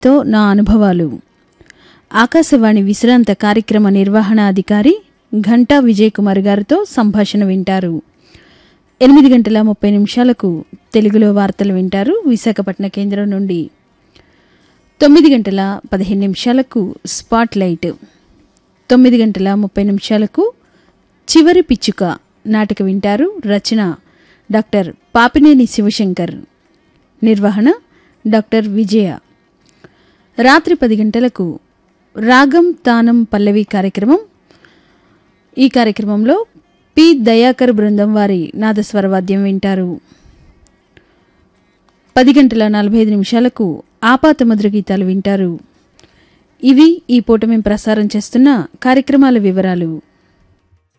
తో నా అనుభవాలు ఆకాశవాణి విశ్రాంత కార్యక్రమ నిర్వహణ అధికారి ఘంటా విజయ్ కుమార్ గారితో సంభాషణ వింటారు ఎనిమిది గంటల ముప్పై నిమిషాలకు తెలుగులో వార్తలు వింటారు విశాఖపట్నం కేంద్రం నుండి తొమ్మిది గంటల పదిహేను నిమిషాలకు స్పాట్ లైట్ తొమ్మిది గంటల ముప్పై నిమిషాలకు చివరి పిచ్చుక నాటిక వింటారు రచన డాక్టర్ పాపినేని శివశంకర్ నిర్వహణ డాక్టర్ విజయ రాత్రి పది గంటలకు రాగం తానం పల్లవి కార్యక్రమం ఈ కార్యక్రమంలో పి దయాకర్ బృందం వారి నాదస్వర వాద్యం వింటారు పది గంటల నలభై ఐదు నిమిషాలకు ఆపాత మధుర గీతాలు వింటారు ఇవి ఈ పూట మేము ప్రసారం చేస్తున్న కార్యక్రమాల వివరాలు